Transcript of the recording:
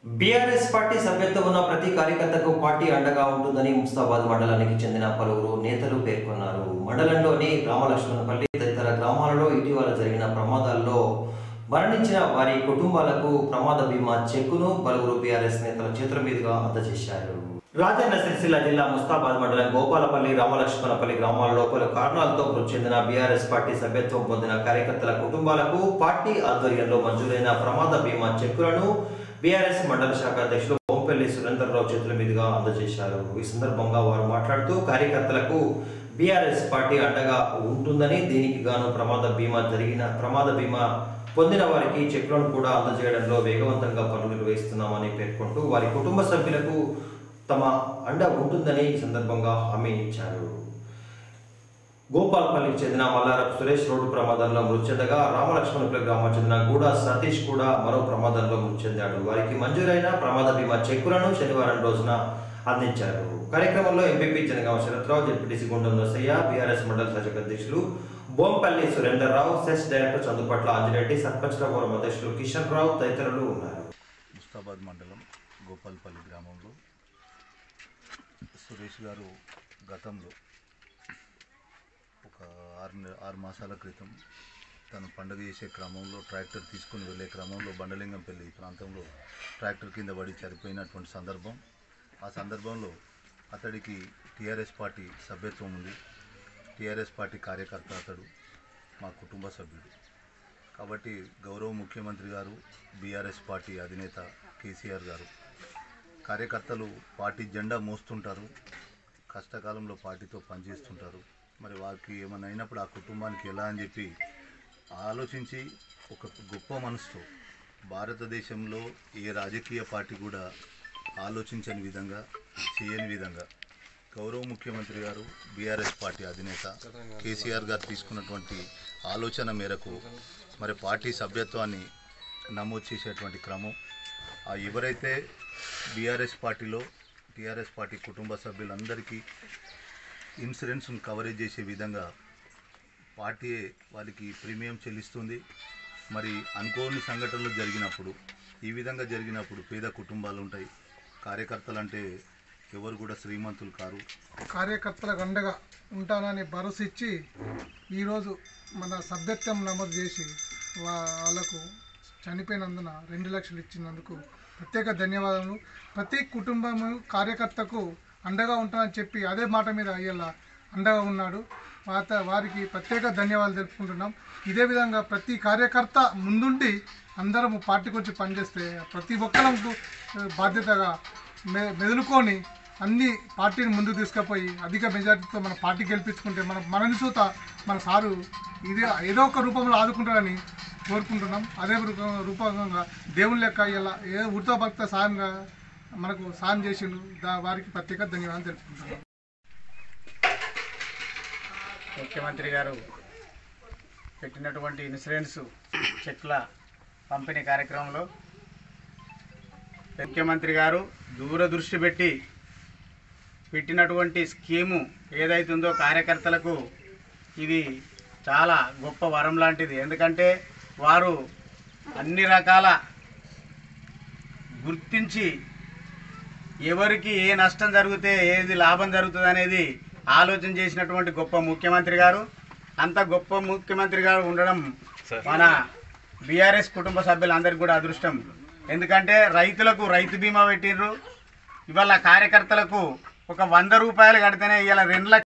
BRS party సభ్యత్వం ఉన్న ప్రతి కార్యకర్తకు పార్టీ అండగా ఉంటుందని ముస్తాబాద్ మండలానికి చెందిన పలువురు నేతలు పేర్కొన్నారు మండలంలోని రామలక్ష్మణపల్లి తదితర గ్రామాలలో ఇటీవల జరిగిన ప్రమాదాల్లో మరణించిన వారి కుటుంబాలకు ప్రమాద బీమా చెక్కును పలువురు బీఆర్ఎస్ నేతల చేతుల మీదుగా అందజేశారు రాజన్న సిరిసిల్ల జిల్లా ముస్తాబాద్ మండలం గోపాలపల్లి రామలక్ష్మణపల్లి గ్రామాల్లో పలు కారణాలతో మృతి చెందిన బీఆర్ఎస్ పార్టీ సభ్యత్వం పొందిన కార్యకర్తల కుటుంబాలకు పార్టీ ఆధ్వర్యంలో మంజూరైన ప్రమాద బీమా చెక్కులను బీఆర్ఎస్ మండల శాఖ అధ్యక్షులు బొంపెల్లి సురేందర్రావు చేతుల మీదుగా అందజేశారు ఈ సందర్భంగా వారు మాట్లాడుతూ కార్యకర్తలకు బీఆర్ఎస్ పార్టీ అండగా ఉంటుందని దీనికి గాను ప్రమాద బీమా జరిగిన ప్రమాద బీమా పొందిన వారికి చెక్కులను కూడా అందజేయడంలో వేగవంతంగా పనులు నిర్వహిస్తున్నామని పేర్కొంటూ వారి కుటుంబ సభ్యులకు తమ అండ ఉంటుందని ఈ సందర్భంగా హామీ ఇచ్చారు గోపాల్పల్లికి చెందిన మల్లారపు సురేష్ రోడ్డు ప్రమాదంలో మృతి చెందగా రామలక్ష్మణపల్లి గ్రామం చెందిన గూడ సతీష్ కూడా మరో ప్రమాదంలో మృతి చెందాడు వారికి మంజూరైన ప్రమాద బీమా చెక్కులను శనివారం రోజున అందించారు కార్యక్రమంలో ఎంపీపీ జనగామ శరత్రావు జెడ్పీటీసీ గుండం నొసయ్య బీఆర్ఎస్ మండల శాఖ అధ్యక్షులు బోంపల్లి సురేందర్రావు సెస్ డైరెక్టర్ చందుపట్ల ఆంజనేయుడి సర్పంచ్ ఫోరం అధ్యక్షులు కిషన్ రావు తదితరులు ఉన్నారు ముస్తాబాద్ మండలం గోపాల్పల్లి గ్రామంలో సురేష్ గారు గతంలో ఒక ఆరు నె- ఆరు మాసాల క్రితం తను పండుగ చేసే క్రమంలో ట్రాక్టర్ తీసుకుని వెళ్ళే క్రమంలో బండలింగంపల్లి ప్రాంతంలో ట్రాక్టర్ కింద పడి చనిపోయినటువంటి సందర్భం ఆ సందర్భంలో అతడికి టీఆర్ఎస్ పార్టీ సభ్యత్వం ఉంది టీఆర్ఎస్ పార్టీ కార్యకర్త అతడు మా కుటుంబ సభ్యుడు కాబట్టి గౌరవ ముఖ్యమంత్రి గారు బీఆర్ఎస్ పార్టీ అధినేత కేసీఆర్ గారు కార్యకర్తలు పార్టీ జెండా మోస్తుంటారు కష్టకాలంలో పార్టీతో పనిచేస్తుంటారు మరి వారికి ఏమైనా అయినప్పుడు ఆ కుటుంబానికి ఎలా అని చెప్పి ఆలోచించి ఒక గొప్ప మనసుతో భారతదేశంలో ఏ రాజకీయ పార్టీ కూడా ఆలోచించని విధంగా చేయని విధంగా గౌరవ ముఖ్యమంత్రి గారు బీఆర్ఎస్ పార్టీ అధినేత కేసీఆర్ గారు తీసుకున్నటువంటి ఆలోచన మేరకు మరి పార్టీ సభ్యత్వాన్ని నమోదు చేసేటువంటి క్రమం ఆ ఎవరైతే బీఆర్ఎస్ పార్టీలో టీఆర్ఎస్ పార్టీ కుటుంబ సభ్యులందరికీ ఇన్సూరెన్స్ను కవరేజ్ చేసే విధంగా పార్టీ వాళ్ళకి ప్రీమియం చెల్లిస్తుంది మరి అనుకోని సంఘటనలు జరిగినప్పుడు ఈ విధంగా జరిగినప్పుడు పేద కుటుంబాలు ఉంటాయి కార్యకర్తలు అంటే ఎవరు కూడా శ్రీమంతులు కారు కార్యకర్తలకు అండగా ఉంటానని భరోసా ఇచ్చి ఈరోజు మన సభ్యత్వం నమోదు చేసి వా- వాళ్ళకు చనిపోయినందున రెండు లక్షలు ఇచ్చినందుకు ప్రత్యేక ధన్యవాదాలు ప్రతి కుటుంబము కార్యకర్తకు అండగా ఉంటానని చెప్పి అదే మాట మీద అయ్యేలా అండగా ఉన్నాడు వాత వారికి ప్రత్యేక ధన్యవాదాలు తెలుపుకుంటున్నాం ఇదే విధంగా ప్రతి కార్యకర్త ముందుండి అందరం పార్టీకి వచ్చి పనిచేస్తే ప్రతి ఒక్కరికి బాధ్యతగా మె మెదులుకొని అన్ని పార్టీని ముందుకు తీసుకుపోయి అధిక మెజార్టీతో మన పార్టీ గెలిపించుకుంటే మన మనని చూత మన సారు ఇది ఏదో ఒక రూపంలో ఆదుకుంటారని కోరుకుంటున్నాం అదే రూప- రూపంగా దేవుని లెక్క ఇలా ఏ ఉడత భక్త సాయంగా మనకు సాయం చేసిండు దా వారికి ప్రత్యేక ధన్యవాదాలు తెలుపుకుంటున్నాం ముఖ్యమంత్రి గారు పెట్టినటువంటి ఇన్సూరెన్స్ చెక్ల పంపిణీ కార్యక్రమంలో ముఖ్యమంత్రి గారు దూరదృష్టి పెట్టి పెట్టినటువంటి స్కీము ఏదైతుందో కార్యకర్తలకు ఇది చాలా గొప్ప వరం లాంటిది ఎందుకంటే వారు అన్ని రకాల గుర్తించి ఎవరికి ఏ నష్టం జరిగితే ఏది లాభం జరుగుతుంది అనేది ఆలోచన చేసినటువంటి గొప్ప ముఖ్యమంత్రి గారు అంత గొప్ప ముఖ్యమంత్రి గారు ఉండడం మన బీఆర్ఎస్ కుటుంబ సభ్యులందరికీ కూడా అదృష్టం ఎందుకంటే రైతులకు రైతు బీమా పెట్టిర్రు ఇవాళ కార్యకర్తలకు ఒక వంద రూపాయలు కడితేనే ఇవాళ రెండు లక్ష